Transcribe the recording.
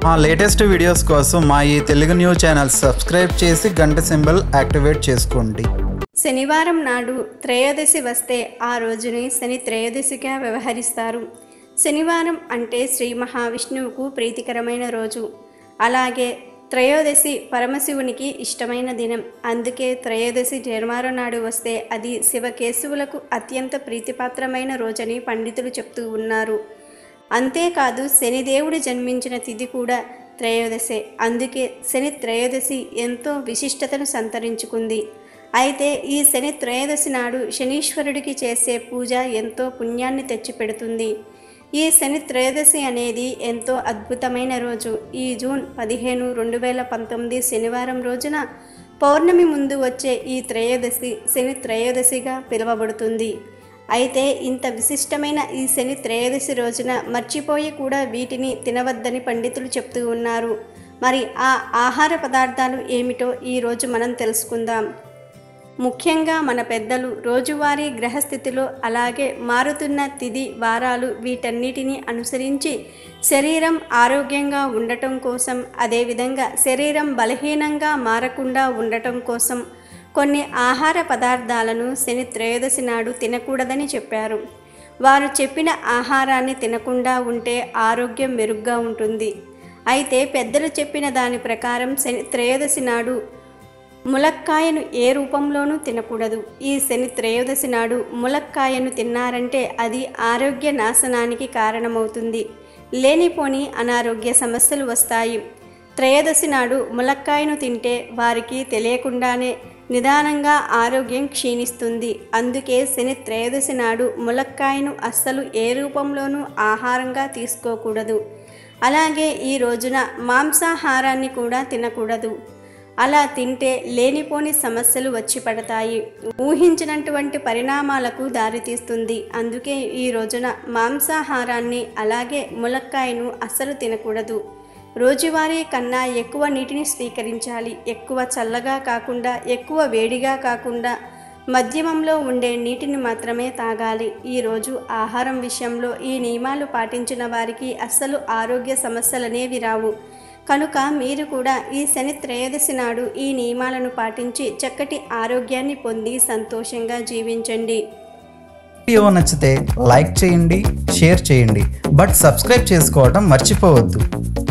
మా latest videos కోసం మా ఈ తెలుగు న్యూస్ ఛానల్ సబ్స్క్రైబ్ చేసి గంట సింబల్ యాక్టివేట్ చేసుకోండి శనివారం నాడు త్రయోదశి వస్తే ఆ రోజుని శని త్రయోదశిగా వ్యవహరిస్తారు శనివారం అంటే శ్రీ మహావిష్ణువుకు ప్రీతికరమైన రోజు అలాగే త్రయోదశి పరమశివునికి ఇష్టమైన దినం అందుకే త్రయోదశి జన్వారం నాడు వస్తే అది శివకేశవులకు అత్యంత ప్రీతిపాత్రమైన రోజని పండితులు చెప్తూ ఉన్నారు అంతేకాదు శనిదేవుడు జన్మించిన తిథి కూడా త్రయోదశే అందుకే శని త్రయోదశి ఎంతో విశిష్టతను సంతరించుకుంది అయితే ఈ శని త్రయోదశి నాడు శనీశ్వరుడికి చేసే పూజ ఎంతో పుణ్యాన్ని తెచ్చిపెడుతుంది ఈ శని త్రయోదశి అనేది ఎంతో అద్భుతమైన రోజు ఈ జూన్ పదిహేను రెండు వేల పంతొమ్మిది శనివారం రోజున పౌర్ణమి ముందు వచ్చే ఈ త్రయోదశి శని త్రయోదశిగా పిలువబడుతుంది అయితే ఇంత విశిష్టమైన ఈ శని త్రయోదశి రోజున మర్చిపోయి కూడా వీటిని తినవద్దని పండితులు చెప్తూ ఉన్నారు మరి ఆ ఆహార పదార్థాలు ఏమిటో ఈరోజు మనం తెలుసుకుందాం ముఖ్యంగా మన పెద్దలు రోజువారీ గ్రహస్థితిలో అలాగే మారుతున్న తిథి వారాలు వీటన్నిటిని అనుసరించి శరీరం ఆరోగ్యంగా ఉండటం కోసం అదేవిధంగా శరీరం బలహీనంగా మారకుండా ఉండటం కోసం కొన్ని ఆహార పదార్థాలను శని త్రయోదశి నాడు తినకూడదని చెప్పారు వారు చెప్పిన ఆహారాన్ని తినకుండా ఉంటే ఆరోగ్యం మెరుగ్గా ఉంటుంది అయితే పెద్దలు చెప్పిన దాని ప్రకారం శని త్రయోదశి నాడు ములక్కాయను ఏ రూపంలోనూ తినకూడదు ఈ శని త్రయోదశి నాడు ములక్కాయను తిన్నారంటే అది ఆరోగ్య నాశనానికి కారణమవుతుంది లేనిపోని అనారోగ్య సమస్యలు వస్తాయి త్రయోదశి నాడు ములక్కాయను తింటే వారికి తెలియకుండానే నిదానంగా ఆరోగ్యం క్షీణిస్తుంది అందుకే శని త్రయోదశి నాడు ములక్కాయను అస్సలు ఏ రూపంలోనూ ఆహారంగా తీసుకోకూడదు అలాగే ఈ రోజున మాంసాహారాన్ని కూడా తినకూడదు అలా తింటే లేనిపోని సమస్యలు వచ్చి పడతాయి ఊహించినటువంటి పరిణామాలకు దారితీస్తుంది అందుకే ఈ రోజున మాంసాహారాన్ని అలాగే ములక్కాయను అస్సలు తినకూడదు రోజువారీ కన్నా ఎక్కువ నీటిని స్వీకరించాలి ఎక్కువ చల్లగా కాకుండా ఎక్కువ వేడిగా కాకుండా మధ్యమంలో ఉండే నీటిని మాత్రమే తాగాలి ఈరోజు ఆహారం విషయంలో ఈ నియమాలు పాటించిన వారికి అస్సలు ఆరోగ్య సమస్యలనేవి రావు కనుక మీరు కూడా ఈ శని త్రయోదశి నాడు ఈ నియమాలను పాటించి చక్కటి ఆరోగ్యాన్ని పొంది సంతోషంగా జీవించండి వీడియో నచ్చితే లైక్ చేయండి షేర్ చేయండి బట్ సబ్స్క్రైబ్ చేసుకోవడం మర్చిపోవద్దు